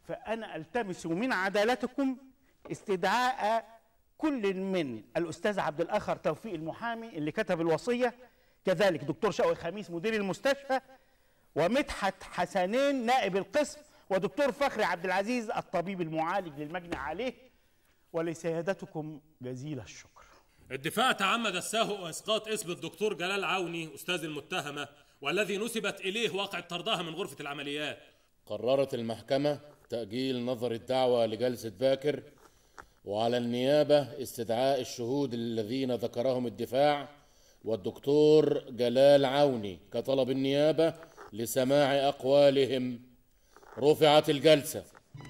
فأنا ألتمس من عدالتكم استدعاء كل من الأستاذ عبد الآخر توفيق المحامي اللي كتب الوصية كذلك دكتور شوقي خميس مدير المستشفى ومدحت حسنين نائب القسم ودكتور فخري عبد العزيز الطبيب المعالج للمجني عليه ولسيادتكم جزيل الشكر الدفاع تعمد السهو واسقاط اسم الدكتور جلال عوني استاذ المتهمه والذي نسبت اليه واقع طردها من غرفه العمليات قررت المحكمة تأجيل نظر الدعوة لجلسة باكر وعلى النيابة استدعاء الشهود الذين ذكرهم الدفاع والدكتور جلال عوني كطلب النيابة لسماع أقوالهم رفعت الجلسة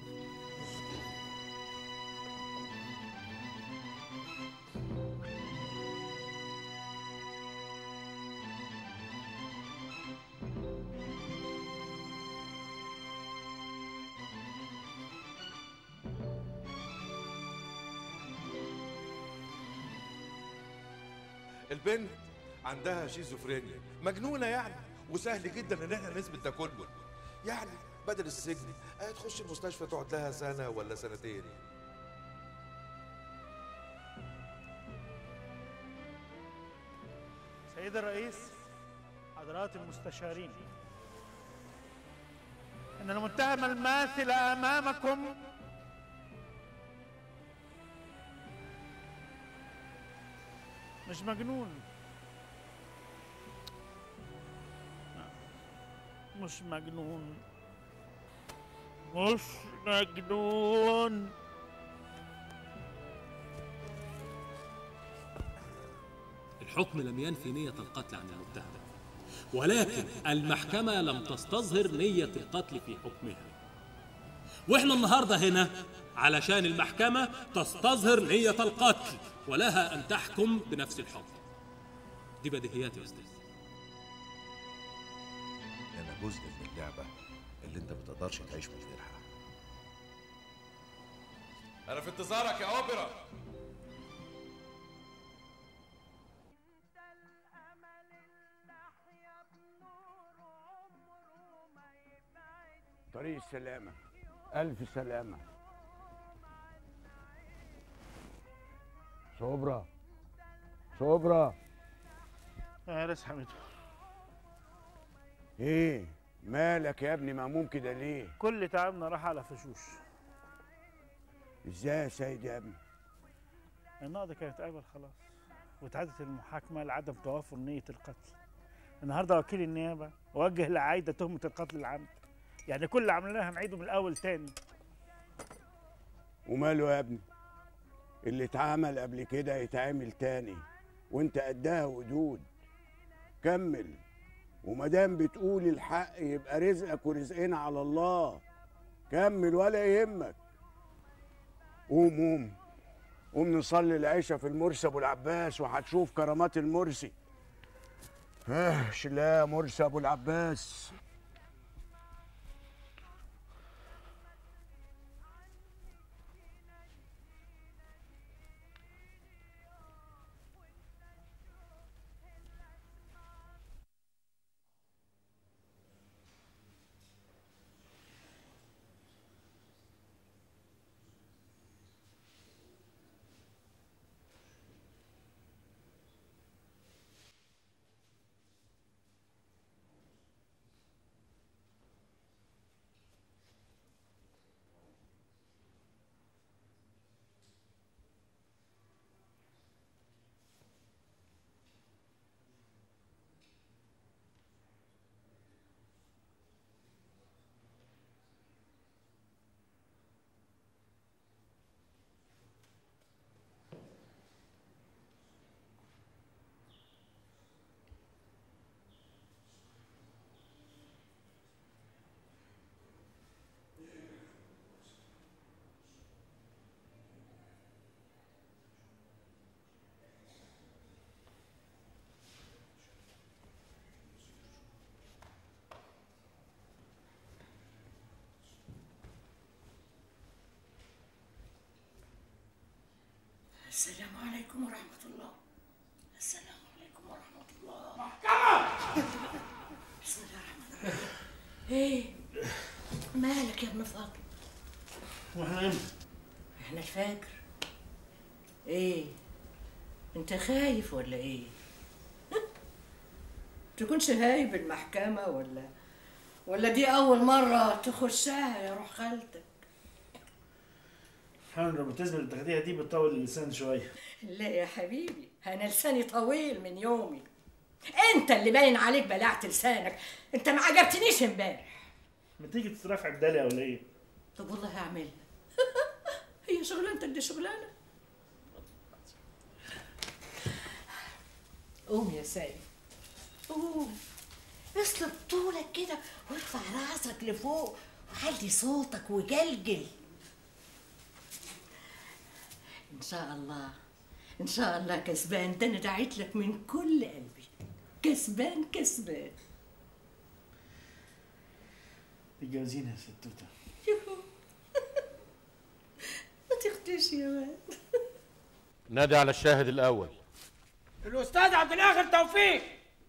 البنت عندها شيزوفرينيا مجنونه يعني وسهل جدا ان احنا نثبت ده كله يعني بدل السجن آه، تخش المستشفى تقعد لها سنه ولا سنتين سيد الرئيس حضرات المستشارين ان المتهم الماثل امامكم مش مجنون مش مجنون مش مجنون الحكم لم ينفي نيه القتل عن المتهم ولكن المحكمه لم تستظهر نيه القتل في حكمها واحنا النهارده هنا علشان المحكمه تستظهر نيه القتل ولها ان تحكم بنفس الحكم دي بديهيات يا استاذ انا جزء من اللعبه اللي انت ما تقدرش تعيش من غيرها انا في انتظارك يا اوبرا طريق السلامة ألف سلامة صبرا صبرا يا ريس حميد ايه مالك يا ابني مهموم كده ليه كل تعبنا راح على فشوش ازاي يا سيد يا ابني النقض كانت قابل خلاص واتعادت المحاكمة لعدم توافر نية القتل النهارده وكيل النيابة وجه لعايدة تهمة القتل العمد يعني كل اللي عملناه هنعيده من الأول تاني وماله يا ابني اللي اتعمل قبل كده يتعمل تاني وانت قدها ودود كمل ومادام بتقول الحق يبقى رزقك ورزقنا على الله كمل ولا يهمك قوم قوم قوم نصلي العشاء في المرسي ابو العباس وهتشوف كرامات المرسي اه لا مرسي ابو العباس السلام عليكم ورحمة الله السلام عليكم ورحمة الله بسم الله الرحمن الرحيم ايه مالك يا ابن فاطمة واحنا امتى؟ احنا الفجر ايه انت خايف ولا ايه تكونش هايب المحكمة ولا ولا دي أول مرة تخشها يا روح خالتك حاول الروماتيزم اللي بتاخديها دي بتطول اللسان شويه لا يا حبيبي أنا لساني طويل من يومي أنت اللي باين عليك بلعت لسانك أنت ما عجبتنيش امبارح ما تيجي تترافع بدالي ولا ايه؟ طب والله هعملها هي شغلانتك دي شغلانة قوم يا سيد قوم اسلب طولك كده وارفع راسك لفوق وعلي صوتك وجلجل ان شاء الله ان شاء الله كسبان ده انا دعيت لك من كل قلبي كسبان كسبان تتجوزيني يا ستوته يهو. ما تخدش يا ولد نادي على الشاهد الأول الاستاذ عبد الاخر توفيق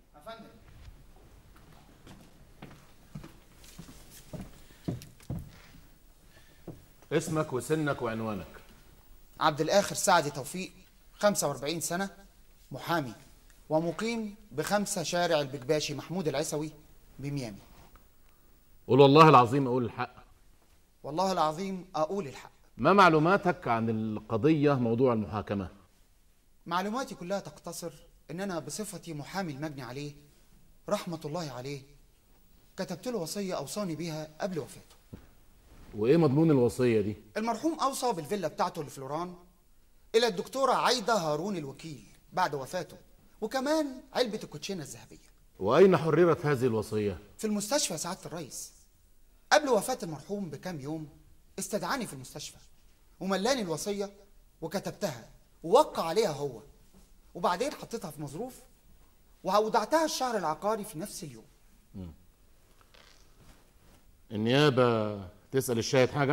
اسمك وسنك وعنوانك عبد الآخر سعد توفيق 45 سنة محامي ومقيم بخمسة شارع البكباشي محمود العسوي بميامي قول والله العظيم أقول الحق والله العظيم أقول الحق ما معلوماتك عن القضية موضوع المحاكمة معلوماتي كلها تقتصر إن أنا بصفتي محامي المجني عليه رحمة الله عليه كتبت له وصية أوصاني بيها قبل وفاته وإيه مضمون الوصية دي المرحوم أوصى بالفيلا بتاعته اللي في لوران إلى الدكتورة عايدة هارون الوكيل بعد وفاته وكمان علبة الكوتشينة الذهبية وأين حررت هذه الوصية في المستشفى سعادة الرئيس قبل وفاة المرحوم بكام يوم استدعاني في المستشفى وملاني الوصية وكتبتها ووقع عليها هو وبعدين حطيتها في مظروف وودعتها الشهر العقاري في نفس اليوم النيابة تسأل الشاهد حاجة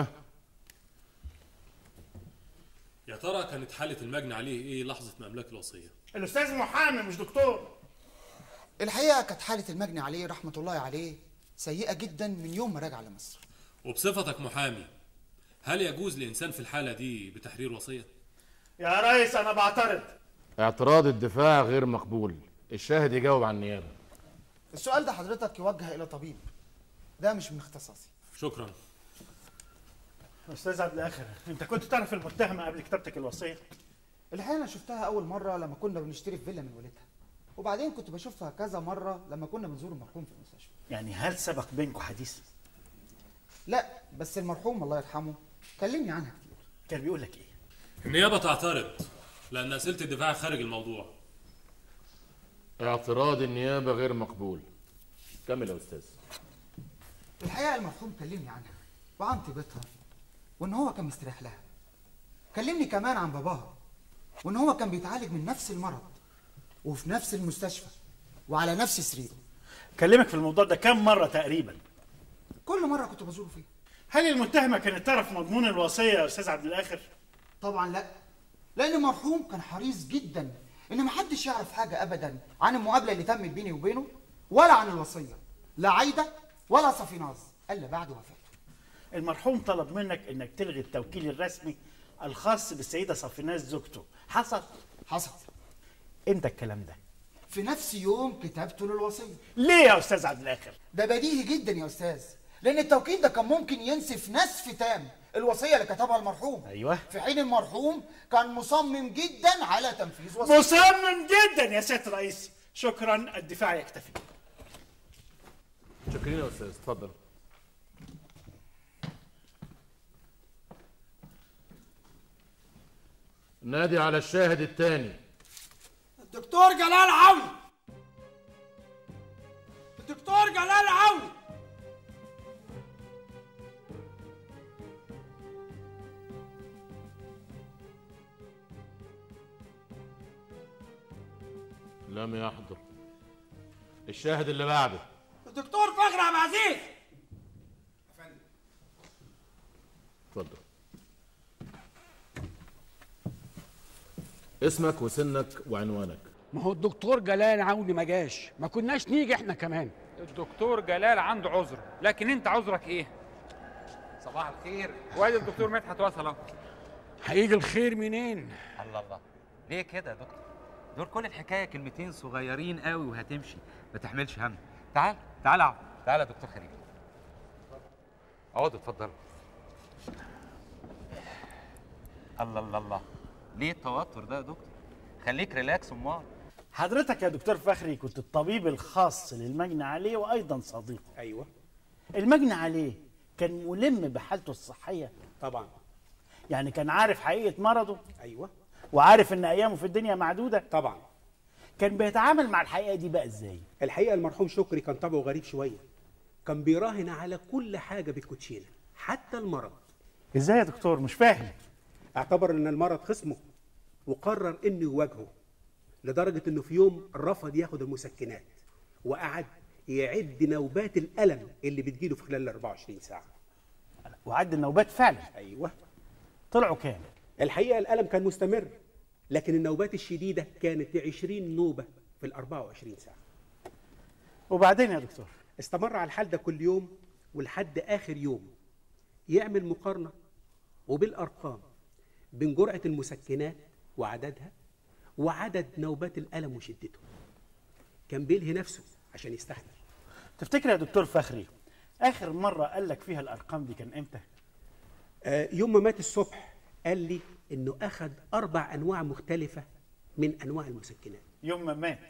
يا ترى كانت حالة المجني عليه ايه لحظة ما املاك الوصية؟ الاستاذ محامي مش دكتور الحقيقة كانت حالة المجني عليه رحمة الله عليه سيئة جدا من يوم ما رجع لمصر وبصفتك محامي هل يجوز لإنسان في الحالة دي بتحرير وصية؟ يا ريس انا بعترض اعتراض الدفاع غير مقبول الشاهد يجاوب عن النيابة السؤال ده حضرتك يوجه إلى طبيب ده مش من اختصاصي شكرا استاذ عبد الاخر انت كنت تعرف المتهمه قبل كتابتك الوصيه الحقيقة أنا شفتها أول مرة لما كنا بنشتري في فيلا من والدها وبعدين كنت بشوفها كذا مرة لما كنا بنزور المرحوم في المستشفى يعني هل سبق بينكم حديث لا بس المرحوم الله يرحمه كلمني عنها كتير كان بيقول لك ايه النيابة تعترض لأن أسئلة الدفاع خارج الموضوع اعتراض النيابة غير مقبول كمل يا أستاذ الحقيقة المرحوم كلمني عنها وعن طيبتها وإن هو كان مستريح لها كلمني كمان عن باباها وإن هو كان بيتعالج من نفس المرض وفي نفس المستشفى وعلى نفس سريره كلمك في الموضوع ده كم مره تقريبا كل مرة كنت بزوره فيه هل المتهمه كانت تعرف مضمون الوصيه يا استاذ عبد الاخر طبعا لا لأن المرحوم كان حريص جدا إن محدش يعرف حاجة أبدا عن المقابلة اللي تمت بيني وبينه ولا عن الوصية لا عايدة ولا صفيناز إلا بعد وفاته المرحوم طلب منك انك تلغي التوكيل الرسمي الخاص بالسيده صفيناز زوجته حصل حصل امتى الكلام ده في نفس يوم كتابته للوصية ليه يا استاذ عبد الاخر ده بديهي جدا يا استاذ لان التوكيل ده كان ممكن ينسف نسف تام الوصيه اللي كتبها المرحوم ايوه في حين المرحوم كان مصمم جدا على تنفيذ وصيته مصمم جدا يا سياده الرئيس شكرا الدفاع يكتفي شكرين يا أستاذ اتفضل نادي على الشاهد الثاني الدكتور جلال عوني الدكتور جلال عوني لم يحضر الشاهد اللي بعده الدكتور فخر عبد العزيز اتفضل اسمك وسنك وعنوانك ما هو الدكتور جلال عوني ما جاش ما كناش نيجي احنا كمان الدكتور جلال عنده عذر لكن انت عذرك ايه صباح الخير وادي الدكتور مدحت وصل اهو هيجي الخير منين الله الله ليه كده يا دكتور دول كل الحكايه كلمتين صغيرين قوي وهتمشي ما تحملش هم تعال تعال اقعد تعال يا دكتور خليل اقعدوا اتفضلوا الله الله الله ليه التوتر ده يا دكتور خليك ريلاكس امال حضرتك يا دكتور فخري كنت الطبيب الخاص للمجني عليه وايضا صديقه ايوه المجني عليه كان ملم بحالته الصحيه طبعا يعني كان عارف حقيقه مرضه ايوه وعارف ان ايامه في الدنيا معدوده طبعا كان بيتعامل مع الحقيقه دي بقى ازاي الحقيقه المرحوم شكري كان طبعه غريب شويه كان بيراهن على كل حاجه بالكوتشينه حتى المرض ازاي يا دكتور مش فاهم اعتبر ان المرض خصمه وقرر انه يواجهه لدرجه انه في يوم رفض ياخد المسكنات وقعد يعد نوبات الالم اللي بتجيله في خلال ال 24 ساعه وعد النوبات فعلا ايوه طلعوا كام الحقيقه الالم كان مستمر لكن النوبات الشديده كانت 20 نوبه في ال 24 ساعه وبعدين يا دكتور استمر على الحال ده كل يوم ولحد اخر يوم يعمل مقارنه وبالارقام بين جرعه المسكنات وعددها وعدد نوبات الالم وشدته كان بيلهي نفسه عشان يستحمل تفتكر يا دكتور فخري اخر مره قال لك فيها الارقام دي كان امتى آه يوم ما مات الصبح قال لي انه اخذ اربع انواع مختلفه من انواع المسكنات يوم ما مات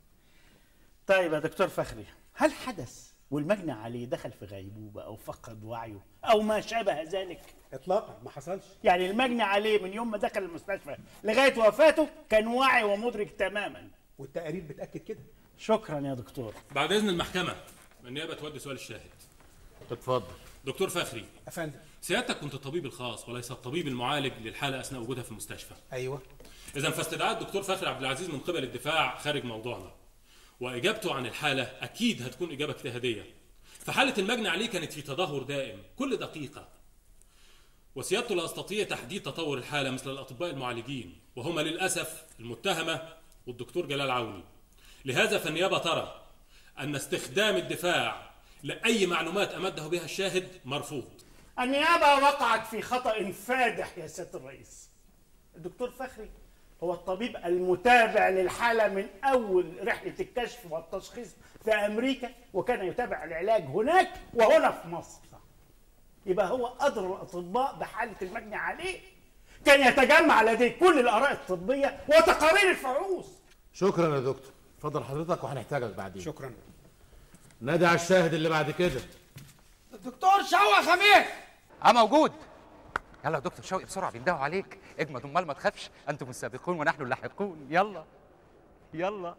طيب يا دكتور فخري هل حدث والمجني عليه دخل في غيبوبه او فقد وعيه او ما شابه ذلك اطلاقا ما حصلش يعني المجني عليه من يوم ما دخل المستشفى لغايه وفاته كان واعي ومدرك تماما والتقارير بتاكد كده شكرا يا دكتور بعد اذن المحكمه النيابه تودي سؤال الشاهد اتفضل دكتور فخري افندم سيادتك كنت الطبيب الخاص وليس الطبيب المعالج للحاله اثناء وجودها في المستشفى ايوه اذا فاستدعاء الدكتور فخري عبد العزيز من قبل الدفاع خارج موضوعنا واجابته عن الحاله اكيد هتكون اجابه اجتهاديه فحاله المجني عليه كانت في تدهور دائم كل دقيقه وسيادته لا يستطيع تحديد تطور الحاله مثل الاطباء المعالجين وهما للاسف المتهمه والدكتور جلال عوني لهذا فالنيابه ترى ان استخدام الدفاع لاي معلومات امده بها الشاهد مرفوض النيابه وقعت في خطا فادح يا سياده الرئيس الدكتور فخري هو الطبيب المتابع للحالة من أول رحلة الكشف والتشخيص في أمريكا وكان يتابع العلاج هناك وهنا في مصر يبقى هو أدرى الأطباء بحالة المجني عليه كان يتجمع لديه كل الآراء الطبية وتقارير الفحوص شكرا يا دكتور اتفضل حضرتك وهنحتاجك بعدين شكرا نادي على الشاهد اللي بعد كده الدكتور شوقي خميس اه موجود يلا يا دكتور شوقي بسرعه بيندهوا عليك اجمد امال ما تخافش انتم السابقون ونحن اللاحقون يلا يلا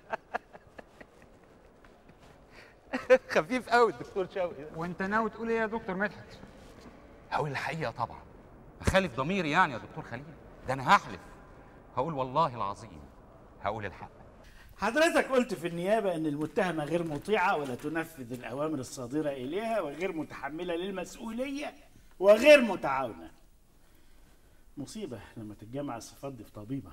خفيف قوي الدكتور شوقي وانت ناوي تقول ايه يا دكتور مدحت هقول الحقيقه طبعا اخالف ضميري يعني يا دكتور خليل ده انا هحلف هقول والله العظيم هقول الحق حضرتك قلت في النيابة أن المتهمة غير مطيعة ولا تنفذ الأوامر الصادرة إليها وغير متحملة للمسؤولية وغير متعاونة مصيبة لما تتجمع الصفات دي في طبيبة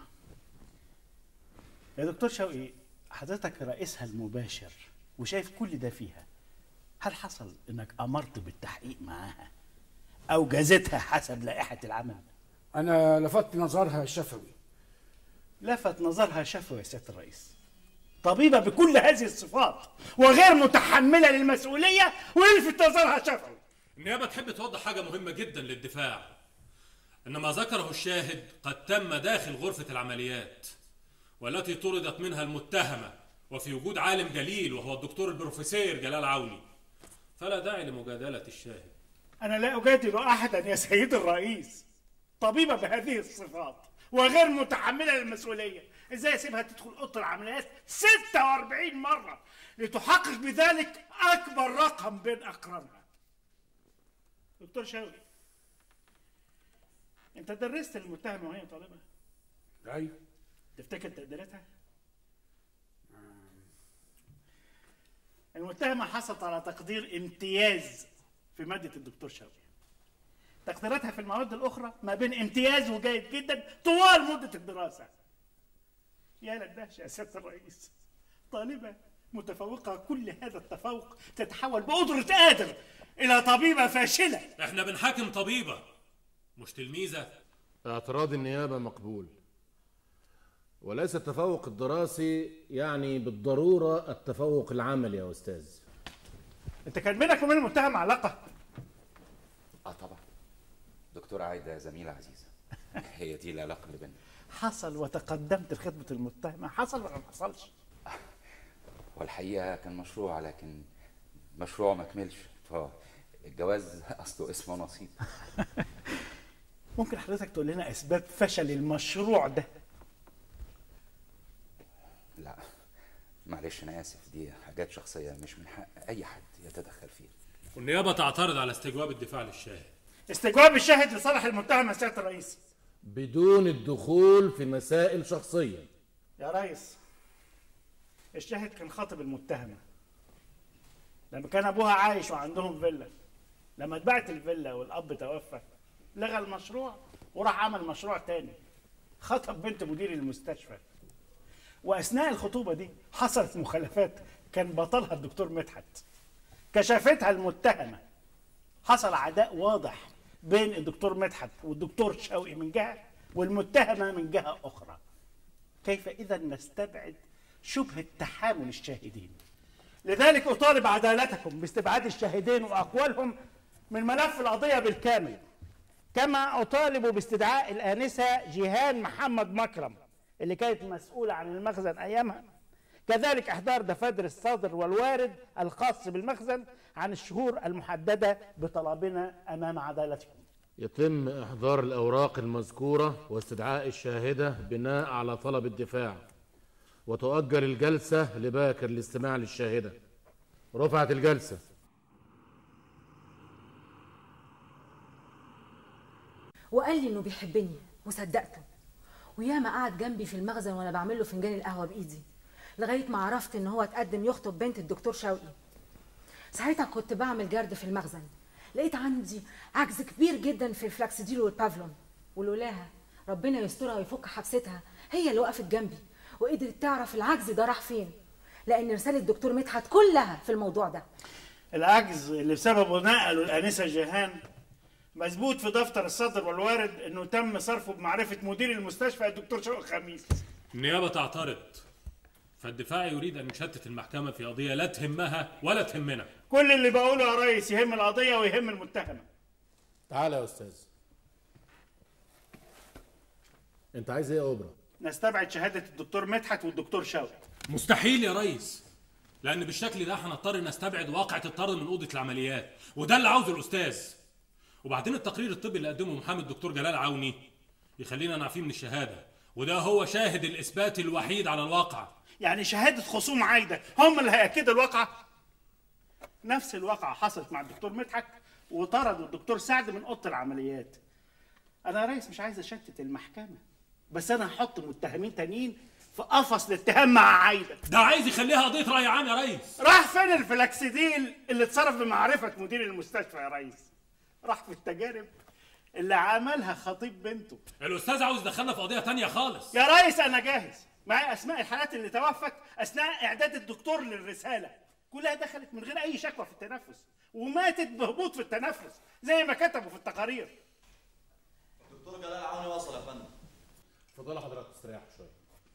يا دكتور شوقي حضرتك رئيسها المباشر وشايف كل ده فيها هل حصل انك امرت بالتحقيق معاها او جازتها حسب لائحة العمل انا لفت نظرها شفوي لفت نظرها شفوي يا سيادة الرئيس طبيبة بكل هذه الصفات وغير متحملة للمسؤولية ويلفت نظرها شفوي النيابة تحب توضح حاجة مهمة جدا للدفاع أن ما ذكره الشاهد قد تم داخل غرفة العمليات والتي طردت منها المتهمة وفي وجود عالم جليل وهو الدكتور البروفيسور جلال عوني فلا داعي لمجادلة الشاهد أنا لا أجادل أحدا يا سيد الرئيس طبيبة بهذه الصفات وغير متحملة للمسؤولية إزاي أسيبها تدخل أوضة العمليات 46 مرة لتحقق بذلك أكبر رقم بين أقرانها دكتور شوقي أنت درست المتهمة وهي طالبة ايوه تفتكر تقديراتها؟ المتهمة حصلت على تقدير امتياز في مادة الدكتور شوقي تقديراتها في المواد الأخرى ما بين امتياز وجيد جدا طوال مدة الدراسة يا للدهشة يا سيادة الرئيس طالبة متفوقة كل هذا التفوق تتحول بقدرة قادر الى طبيبه فاشله احنا بنحاكم طبيبه مش تلميذه اعتراض النيابة مقبول وليس التفوق الدراسي يعني بالضرورة التفوق العملي يا أستاذ انت كان بينك وبين المتهم علاقه اه طبعا دكتورة عايدة زميلة عزيزة هي دي العلاقة اللي بيننا حصل وتقدمت لخدمه المتهمه حصل ولا ما حصلش والحقيقة كان مشروع لكن مشروع ما كملش فالجواز أصله اسمه نصيب ممكن حضرتك تقول لنا اسباب فشل المشروع ده لا معلش أنا آسف دي حاجات شخصية مش من حق أي حد يتدخل فيها والنيابه تعترض على استجواب الدفاع للشاهد استجواب الشاهد لصالح المتهم يا سياده الرئيس بدون الدخول في مسائل شخصية يا ريس الشاهد كان خاطب المتهمه لما كان ابوها عايش وعندهم فيلا لما اتباعت الفيلا والاب توفى لغى المشروع وراح عمل مشروع تاني خطب بنت مدير المستشفى واثناء الخطوبه دي حصلت مخالفات كان بطلها الدكتور مدحت كشفتها المتهمه حصل عداء واضح بين الدكتور مدحت والدكتور شوقي من جهه والمتهمه من جهه اخرى كيف اذا نستبعد شبهه تحامل الشاهدين لذلك اطالب عدالتكم باستبعاد الشاهدين واقوالهم من ملف القضيه بالكامل كما اطالب باستدعاء الانسه جيهان محمد مكرم اللي كانت مسؤوله عن المخزن ايامها كذلك احضار دفاتر الصادر والوارد الخاص بالمخزن عن الشهور المحدده بطلبنا امام عدالتكم يتم إحضار الأوراق المذكورة واستدعاء الشاهدة بناء على طلب الدفاع وتؤجل الجلسة لباكر الاستماع للشاهدة رفعت الجلسة وقال لي انه بيحبني وصدقته وياما قعد جنبي في المخزن وانا بعمل له فنجان القهوه بايدي لغايه ما عرفت ان هو اتقدم يخطب بنت الدكتور شوقي ساعتها كنت بعمل جرد في المخزن لقيت عندي عجز كبير جدا في الفلاكسيديل والبافلون ولولاها ربنا يسترها ويفك حبستها هي اللي وقفت جنبي وقدرت تعرف العجز ده راح فين لان رساله الدكتور مدحت كلها في الموضوع ده العجز اللي بسببه نقلوا الانسه جيهان مثبوت في دفتر الصدر والوارد انه تم صرفه بمعرفه مدير المستشفى الدكتور شوقي خميس النيابه تعترض فالدفاع يريد ان يشتت المحكمه في قضيه لا تهمها ولا تهمنا كل اللي بقوله يا ريس يهم القضيه ويهم المتهمه تعالى يا أستاذ أنت عايز إيه يا أوبرا؟ نستبعد شهاده الدكتور مدحت والدكتور شوقي مستحيل يا ريس لان بالشكل ده هنضطر نستبعد واقعة الطرد من اوضه العمليات وده اللي عاوزه الاستاذ وبعدين التقرير الطبي اللي قدمه محامي الدكتور جلال عوني يخلينا نعفيه من الشهاده وده هو شاهد الاثبات الوحيد على الواقع يعني شهاده خصوم عايده هم اللي هياكدوا الواقعه نفس الواقعه حصلت مع الدكتور مدحت وطردوا الدكتور سعد من اوضه العمليات انا يا ريس مش عايز اشتت المحكمه بس انا هحط متهمين تانيين في قفص الاتهام مع عايده ده عايز يخليها قضيه راي عام يا ريس راح فين الفلاكسيديل اللي اتصرف بمعرفه مدير المستشفى يا ريس راح في التجارب اللي عملها خطيب بنته الاستاذ عاوز يدخلنا في قضيه تانية خالص يا ريس انا جاهز معايا اسماء الحالات اللي توفت اثناء اعداد الدكتور للرساله كلها دخلت من غير اي شكوى في التنفس وماتت بهبوط في التنفس زي ما كتبوا في التقارير دكتور جلال عوني وصل يا فندم اتفضلوا حضرتك استريحوا شوية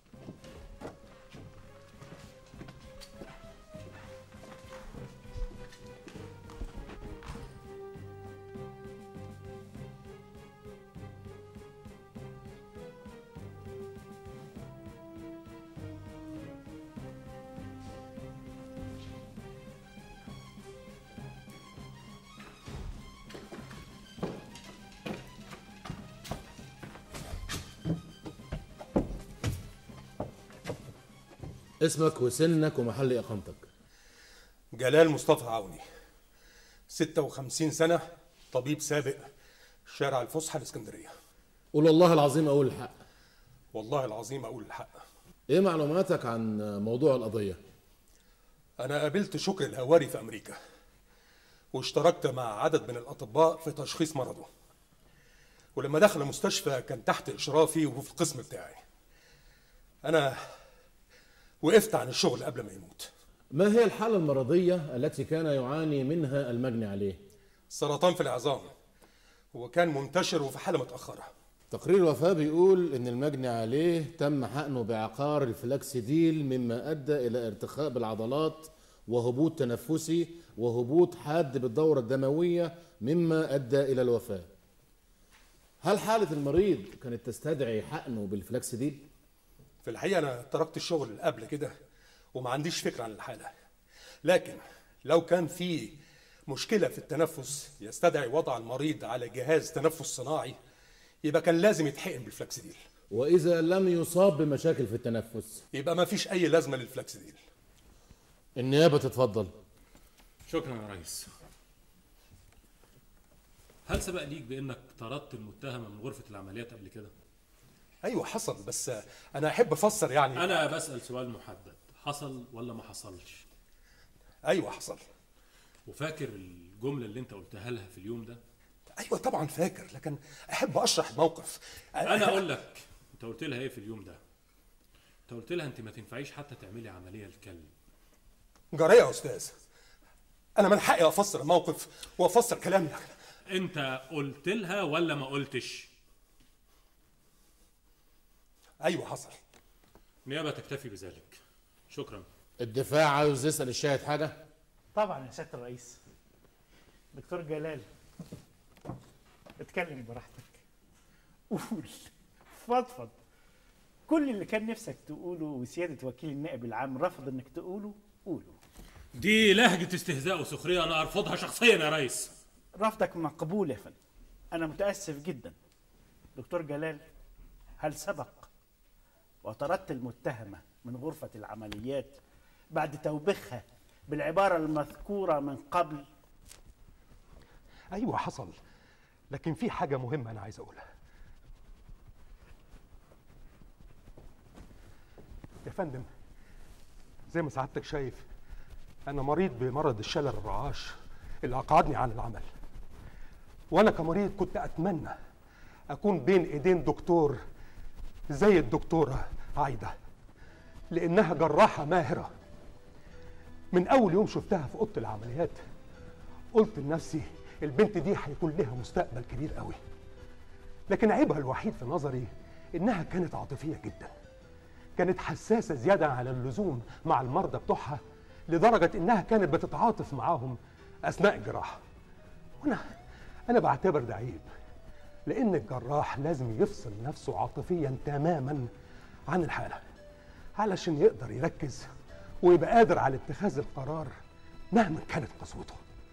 اسمك وسنك ومحل إقامتك جلال مصطفى عوني 56 سنة طبيب سابق شارع الفسحة الإسكندرية قول والله العظيم أقول الحق والله العظيم أقول الحق إيه معلوماتك عن موضوع القضية؟ أنا قابلت شكر الهواري في أمريكا واشتركت مع عدد من الأطباء في تشخيص مرضه ولما دخل المستشفى كان تحت إشرافي وفي القسم بتاعي أنا وقفت عن الشغل قبل ما يموت ما هي الحالة المرضية التي كان يعاني منها المجني عليه؟ سرطان في العظام وكان منتشر وفي حاله متاخره تقرير الوفاة بيقول إن المجني عليه تم حقنه بعقار الفلاكسيديل مما أدى إلى ارتخاء بالعضلات وهبوط تنفسي وهبوط حاد بالدورة الدموية مما أدى إلى الوفاة. هل حالة المريض كانت تستدعي حقنه بالفلاكسيديل؟ في الحقيقه انا تركت الشغل اللي قبل كده وما عنديش فكره عن الحاله لكن لو كان في مشكله في التنفس يستدعي وضع المريض على جهاز تنفس صناعي يبقى كان لازم يتحقن بالفلاكسيديل وإذا لم يصاب بمشاكل في التنفس يبقى ما فيش اي لازمه للفلاكسيديل النيابة تتفضل. شكرا يا ريس هل سبق ليك بانك طردت المتهمه من غرفه العمليات قبل كده ايوه حصل بس انا احب افسر يعني انا بسال سؤال محدد حصل ولا ما حصلش ايوه حصل وفاكر الجمله اللي انت قلتها لها في اليوم ده ايوه طبعا فاكر لكن احب اشرح الموقف انا اقول لك انت قلت لها ايه في اليوم ده انت قلت لها انت ما تنفعيش حتى تعملي عمليه للكلب جرى يا استاذ انا من حقي افسر الموقف وافسر كلامي انت قلت لها ولا ما قلتش ايوه حصل نيابه تكتفي بذلك شكرا الدفاع عاوز يسأل الشاهد حاجة؟ طبعا يا سياده الرئيس دكتور جلال اتكلم براحتك قول فضفض كل اللي كان نفسك تقوله وسياده وكيل النائب العام رفض انك تقوله قوله دي لهجه استهزاء وسخريه انا ارفضها شخصيا يا ريس رفضك مقبول يا فندم انا متاسف جدا دكتور جلال هل سبق وطردت المتهمه من غرفه العمليات بعد توبيخها بالعباره المذكوره من قبل ايوه حصل لكن في حاجه مهمه انا عايز اقولها يا فندم زي ما سعادتك شايف انا مريض بمرض الشلل الرعاش اللي اقعدني عن العمل وانا كمريض كنت اتمنى اكون بين ايدين دكتور زي الدكتوره عايده لانها جراحه ماهره من اول يوم شفتها في اوضه العمليات قلت لنفسي البنت دي هيكون لها مستقبل كبير قوي لكن عيبها الوحيد في نظري انها كانت عاطفيه جدا كانت حساسه زياده على اللزوم مع المرضى بتوعها لدرجه انها كانت بتتعاطف معاهم اثناء الجراحه وانا انا بعتبر ده عيب لان الجراح لازم يفصل نفسه عاطفيا تماما عن الحاله علشان يقدر يركز ويبقى قادر على اتخاذ القرار مهما كانت قسوته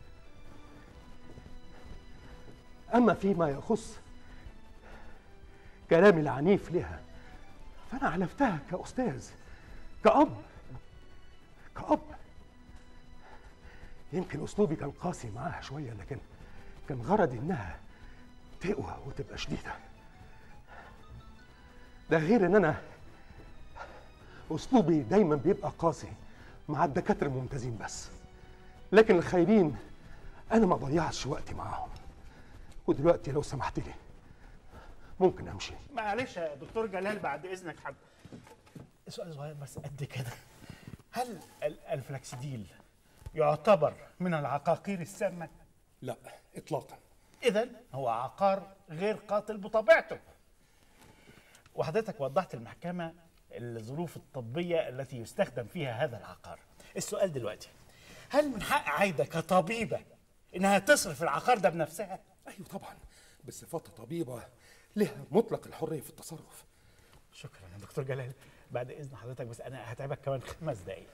اما فيما يخص كلامي العنيف لها فانا علفتها كاستاذ كاب كاب يمكن اسلوبي كان قاسي معاها شويه لكن كان غرضي انها تقوى وتبقى شديده ده غير ان انا اسلوبي دايما بيبقى قاسي مع الدكاتره الممتازين بس لكن الخايبين انا ما ضيعش وقتي معاهم ودلوقتي لو سمحت لي ممكن امشي معلش يا دكتور جلال بعد اذنك حب سؤال صغير بس قد كده هل ال- الفلاكسيديل يعتبر من العقاقير السامه لا اطلاقا اذا هو عقار غير قاتل بطبيعته وحضرتك وضحت المحكمه الظروف الطبيه التي يستخدم فيها هذا العقار السؤال دلوقتي هل من حق عايده كطبيبه انها تصرف العقار ده بنفسها ايوه طبعا بصفات طبيبه لها مطلق الحريه في التصرف شكرا يا دكتور جلال بعد اذن حضرتك بس انا هتعبك كمان خمس دقايق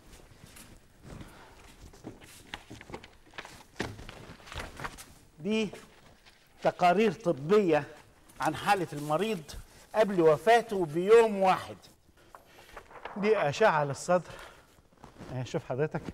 دي تقارير طبية عن حالة المريض قبل وفاته بيوم واحد دي أشعة للصدر اهي شوف حضرتك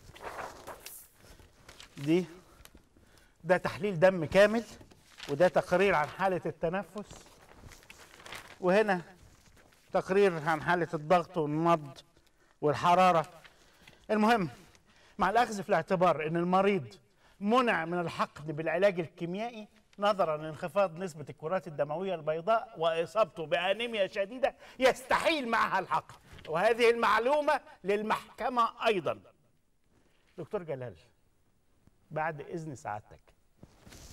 دي ده تحليل دم كامل وده تقرير عن حالة التنفس وهنا تقرير عن حالة الضغط والنبض والحرارة المهم مع الأخذ في الاعتبار أن المريض منع من الحقن بالعلاج الكيميائي نظرا لانخفاض نسبة الكرات الدموية البيضاء وإصابته بأنيميا شديدة يستحيل معها الحقن وهذه المعلومة للمحكمة أيضا دكتور جلال بعد إذن سعادتك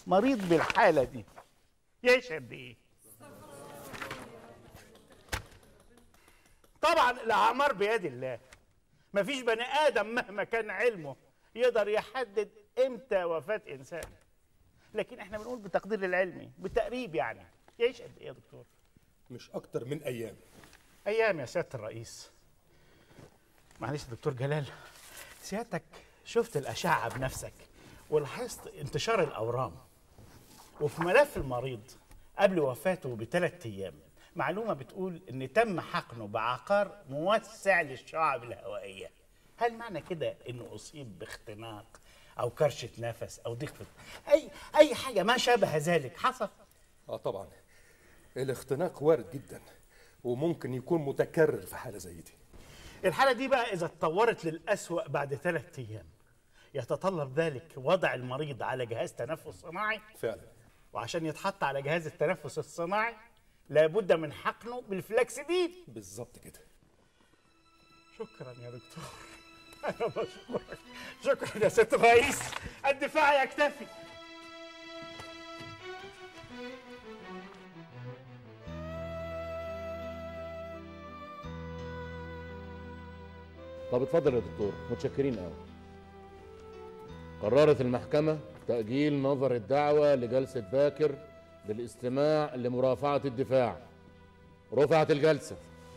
مريض بالحاله دي يعيش قد ايه طبعا الاعمار بيد الله مفيش بني ادم مهما كان علمه يقدر يحدد امتى وفاه انسان لكن احنا بنقول بتقدير العلمي بالتقريب يعني يعيش قد ايه يا دكتور مش اكتر من ايام ايام يا سياده الرئيس معلش يا دكتور جلال سيادتك شفت الاشعه بنفسك ولاحظت انتشار الاورام وفي ملف المريض قبل وفاته بثلاث ايام معلومه بتقول ان تم حقنه بعقار موسع للشعب الهوائيه هل معنى كده انه اصيب باختناق او كرشه نفس او ضيق في اي اي حاجه ما شابه ذلك حصل اه طبعا الاختناق وارد جدا وممكن يكون متكرر في حاله زي دي الحالة دي بقى إذا اتطورت للأسوأ بعد ثلاثة أيام يتطلب ذلك وضع المريض على جهاز تنفس صناعي فعلا وعشان يتحط على جهاز التنفس الصناعي لابد من حقنه بالفلاكسيدين بالظبط كده شكرا يا دكتور أنا بشكرك شكرا يا ست الرئيس الدفاع يكتفي طب اتفضل يا دكتور متشكرين قوي قررت المحكمة تأجيل نظر الدعوة لجلسة باكر للاستماع لمرافعة الدفاع رفعت الجلسة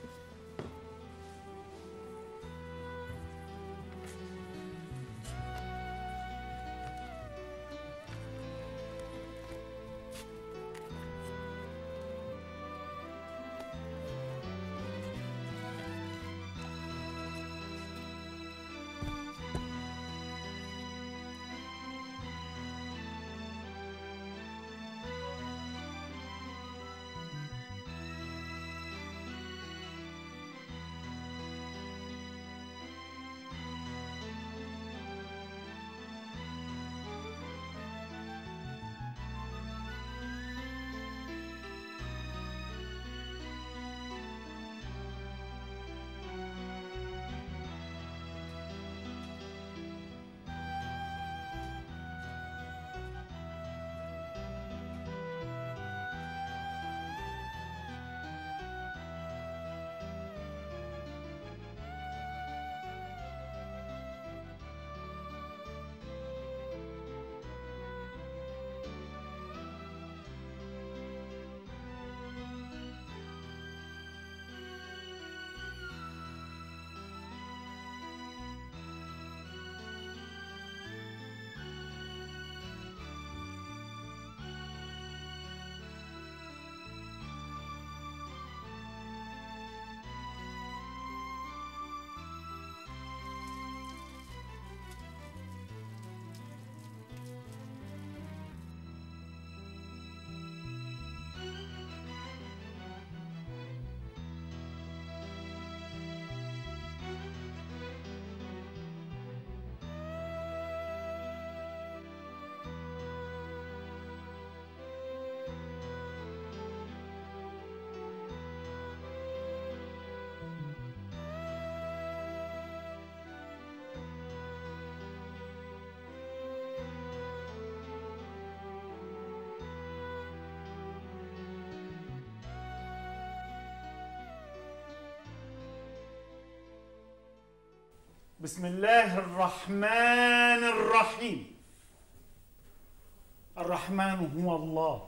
بسم الله الرحمن الرحيم الرحمن هو الله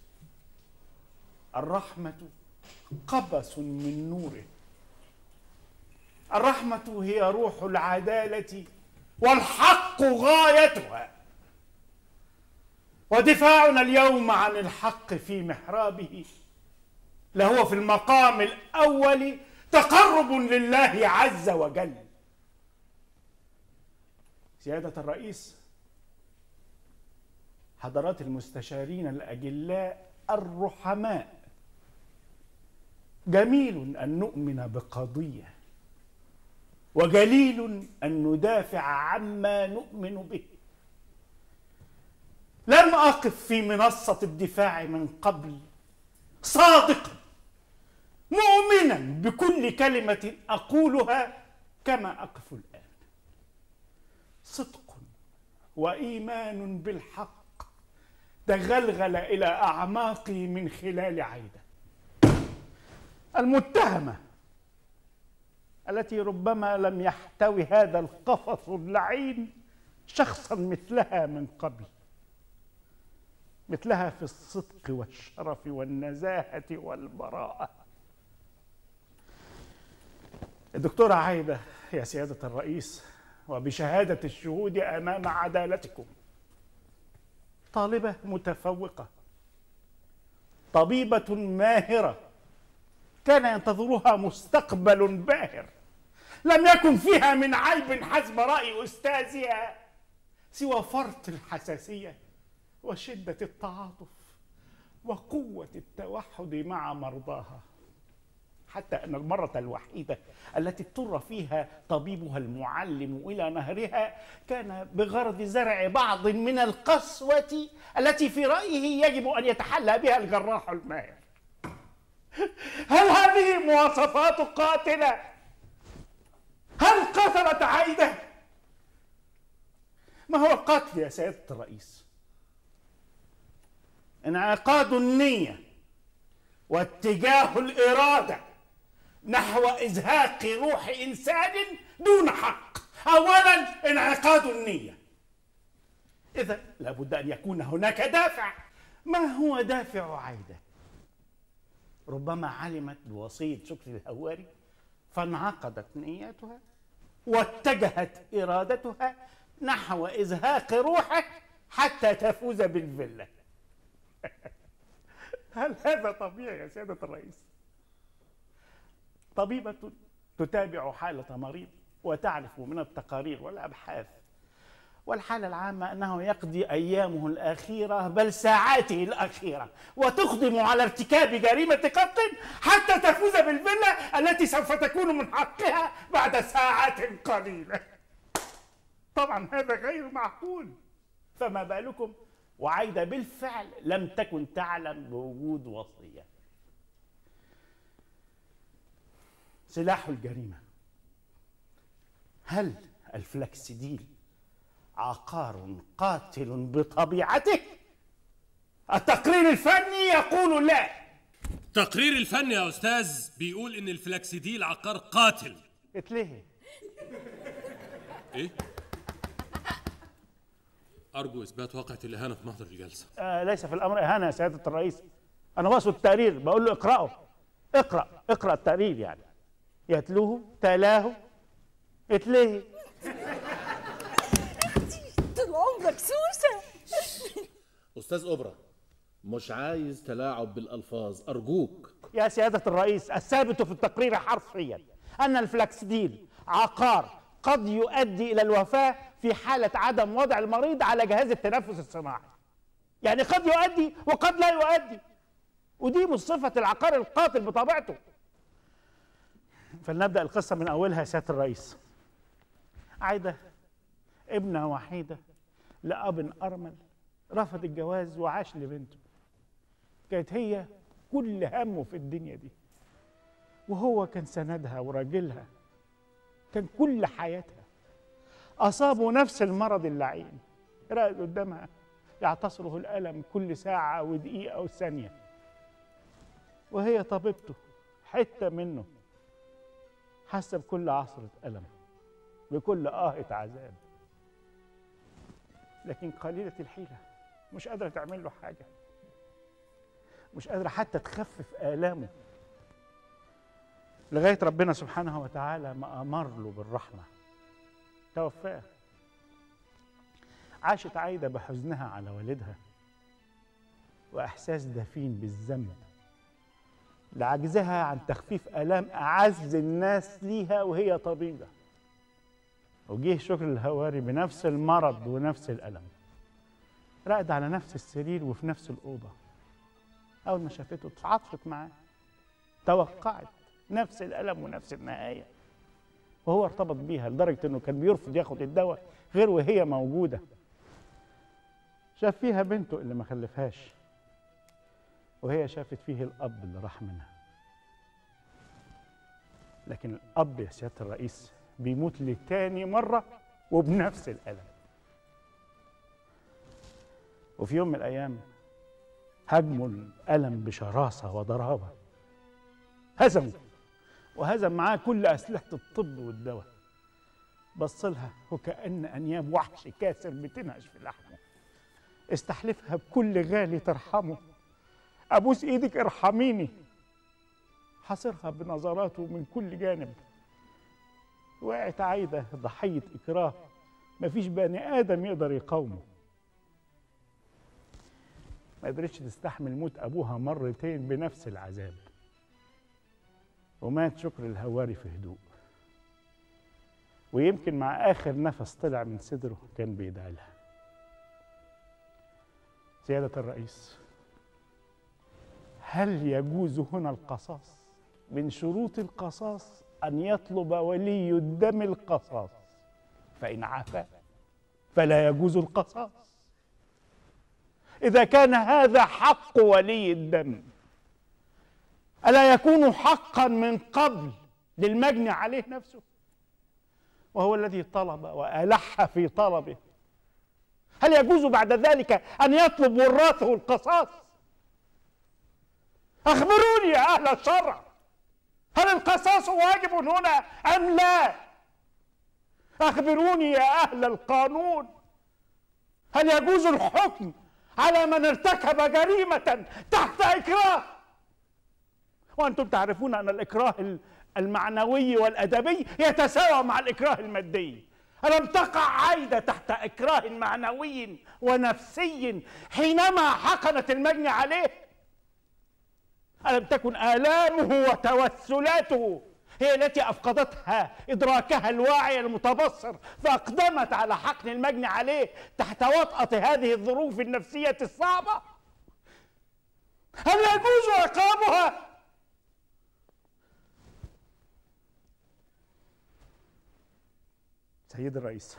الرحمة قبس من نوره الرحمة هي روح العدالة والحق غايتها ودفاعنا اليوم عن الحق في محرابه لهو في المقام الأول تقرب لله عز وجل سيادة الرئيس حضرات المستشارين الأجلاء الرحماء جميل أن نؤمن بقضية وجليل أن ندافع عما نؤمن به لم أقف في منصة الدفاع من قبل صادقا مؤمنا بكل كلمة أقولها كما أقف الآن صدق وإيمان بالحق تغلغل إلى أعماقي من خلال عيدة المتهمة التي ربما لم يحتوي هذا القفص اللعين شخصا مثلها من قبل مثلها في الصدق والشرف والنزاهة والبراءة الدكتورة عايدة يا سيادة الرئيس وبشهادة الشهود أمام عدالتكم طالبة متفوقة طبيبة ماهرة كان ينتظرها مستقبل باهر لم يكن فيها من عيب حسب رأي أستاذها سوى فرط الحساسية وشدة التعاطف وقوة التوحد مع مرضاها حتى أن المرة الوحيدة التي اضطر فيها طبيبها المعلم إلى نهرها كان بغرض زرع بعض من القسوة التي في رأيه يجب أن يتحلى بها الجراح الماهر هل هذه مواصفات قاتلة؟ هل قتلت عايدة؟ ما هو القتل يا سيادة الرئيس؟ انعقاد النية واتجاه الإرادة نحو إزهاق روح إنسان دون حق أولا انعقاد النية إذا لابد أن يكون هناك دافع ما هو دافع عايدة ربما علمت بوصية شكري الهواري فانعقدت نيتها واتجهت إرادتها نحو إزهاق روحه حتى تفوز بالفيلا هل هذا طبيعي يا سيادة الرئيس؟ طبيبة تتابع حالة مريض وتعرف من التقارير والأبحاث والحالة العامة أنه يقضي أيامه الأخيرة بل ساعاته الأخيرة وتقدم على ارتكاب جريمة قتل حتى تفوز بالفيلا التي سوف تكون من حقها بعد ساعات قليلة طبعا هذا غير معقول فما بالكم وعايدة بالفعل لم تكن تعلم بوجود وصية سلاح الجريمة هل الفلكسديل عقار قاتل بطبيعته التقرير الفني يقول لا التقرير الفني يا استاذ بيقول ان الفلاكسيديل عقار قاتل اتلهي ايه ارجو اثبات واقعة الاهانة في محضر الجلسة آه ليس في الامر اهانه يا سياده الرئيس انا بقصد التقرير بقول له اقراه اقرا اقرا التقرير يعني يتلوه تلاه اتلهي طول عمرك سوسه استاذ اوبرا مش عايز تلاعب بالالفاظ ارجوك يا سيادة الرئيس الثابت في التقرير حرفيا أن الفلاكسديل عقار قد يؤدي إلى الوفاة في حالة عدم وضع المريض على جهاز التنفس الصناعي يعني قد يؤدي وقد لا يؤدي ودي مش صفة العقار القاتل بطبيعته فلنبدأ القصة من أولها يا سيادة الرئيس عايدة ابنة وحيدة لأب أرمل رفض الجواز وعاش لبنته كانت هي كل همه في الدنيا دي وهو كان سندها وراجلها كان كل حياتها أصابه نفس المرض اللعين راقد قدامها يعتصره الألم كل ساعة ودقيقة وثانية وهي طبيبته حتة منه حاسة بكل عصرة ألم بكل آهة عذاب لكن قليلة الحيلة مش قادرة تعمل له حاجة مش قادرة حتى تخفف آلامه لغاية ربنا سبحانه وتعالى ما أمر له بالرحمة توفاه عاشت عايدة بحزنها على والدها وإحساس دفين بالذنب لعجزها عن تخفيف آلام أعز الناس ليها وهي طبيبة وجيه شكر الهواري بنفس المرض ونفس الألم رقد على نفس السرير وفي نفس الأوضة أول ما شافته اتعاطفت معاه توقعت نفس الألم ونفس النهاية وهو ارتبط بيها لدرجة إنه كان بيرفض ياخد الدواء غير وهي موجودة شاف فيها بنته اللي ما خلفهاش وهي شافت فيه الأب اللي راح منها لكن الأب يا سيادة الرئيس بيموت لتاني مرة وبنفس الألم وفي يوم من الأيام هجموا الألم بشراسة وضرابة هزموا وهزم معاه كل أسلحة الطب والدواء بص لها وكأن أنياب وحش كاسر بتنهش في لحمه استحلفها بكل غالي ترحمه أبوس إيدك ارحميني حاصرها بنظراته من كل جانب وقعت عايدة ضحية إكراه مفيش بني آدم يقدر يقاومه ما قدرتش تستحمل موت أبوها مرتين بنفس العذاب ومات شكر الهواري في هدوء ويمكن مع آخر نفس طلع من صدره كان بيدعي لها سيادة الرئيس هل يجوز هنا القصاص من شروط القصاص أن يطلب ولي الدم القصاص فإن عفا فلا يجوز القصاص إذا كان هذا حق ولي الدم ألا يكون حقا من قبل للمجني عليه نفسه وهو الذي طلب وألح في طلبه هل يجوز بعد ذلك أن يطلب وراثه القصاص أخبروني يا أهل الشرع هل القصاص واجب هنا أم لا أخبروني يا أهل القانون هل يجوز الحكم على من ارتكب جريمة تحت إكراه وأنتم تعرفون أن الإكراه المعنوي والأدبي يتساوى مع الإكراه المادي ألم تقع عايدة تحت إكراه معنوي ونفسي حينما حقنت المجني عليه ألم تكن آلامه وتوسلاته هي التي أفقدتها إدراكها الواعي المتبصر فأقدمت على حقن المجني عليه تحت وطأة هذه الظروف النفسية الصعبة هل يجوز عقابها؟ سيد الرئيس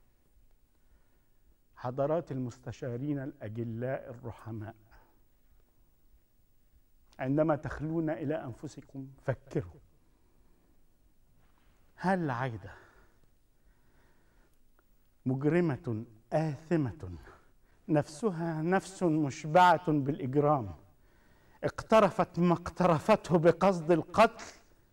حضرات المستشارين الأجلاء الرحماء عندما تخلون إلى أنفسكم فكروا هل عايدة مجرمة آثمة نفسها نفس مشبعة بالإجرام اقترفت ما اقترفته بقصد القتل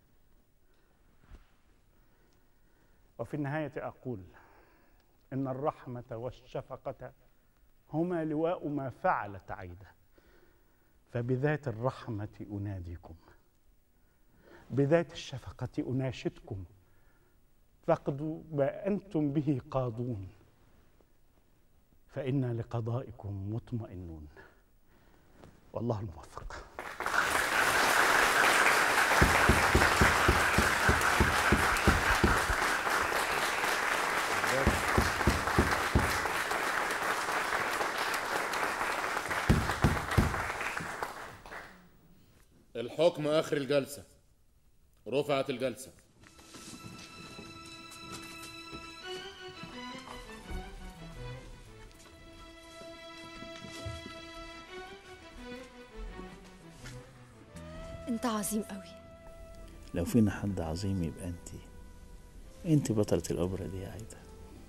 وفي النهاية أقول إن الرحمة والشفقة هما لواء ما فعلت عايدة فبذات الرحمة أناديكم بذات الشفقة أناشدكم فاقضوا ما أنتم به قاضون فإنا لقضائكم مطمئنون والله الموفق الحكم آخر الجلسة رفعت الجلسة انت عظيم قوي لو فينا حد عظيم يبقى انت انت بطلة الأوبرا دي يا عايدة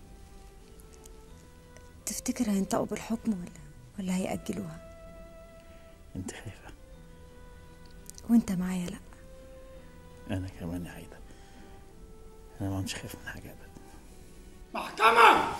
تفتكر هينطقوا بالحكم ولا ولا هيأجلوها انت خايفة وانت معايا لا أنا كمان يا عايدة أنا ما كنتش خايف من حاجة أبدا محكمة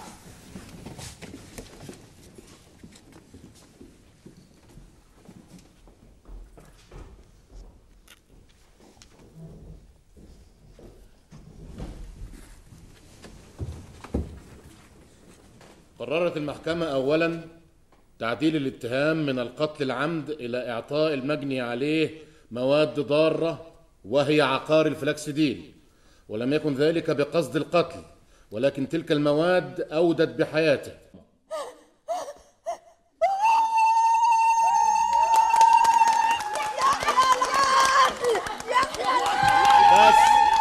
قررت المحكمة أولا تعديل الاتهام من القتل العمد إلى إعطاء المجني عليه مواد ضارة وهي عقار الفلاكسيدين ولم يكن ذلك بقصد القتل ولكن تلك المواد أودت بحياته بس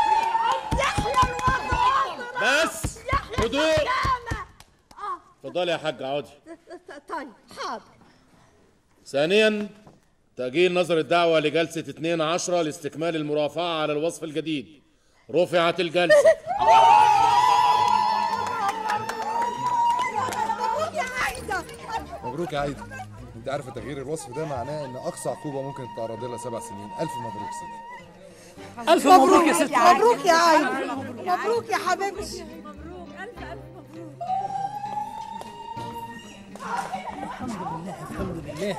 بس هدوء اتفضلي يا حاج اقعدي طيب حاضر ثانيا تأجيل نظر الدعوة لجلسة 2 عشرة لاستكمال المرافعة على الوصف الجديد رفعت الجلسة يا عايدة مبروك يا عايدة انت عارف تغيير الوصف ده معناه ان اقصى عقوبه ممكن تتعرض لها سبع سنين الف مبروك ست ألف مبروك يا ست عايدة. مبروك يا عايدة مبروك يا حبيبتي الحمد لله الحمد لله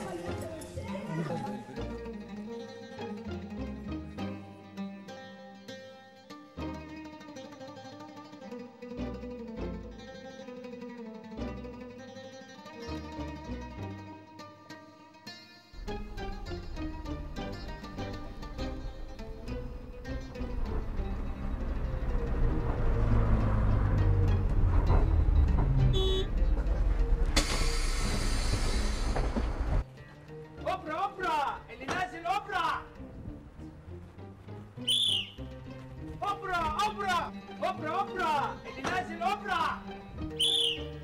اوبرا اوبرا اللي نازل اوبرا اوبرا اوبرا اوبرا اوبرا اللي نازل اوبرا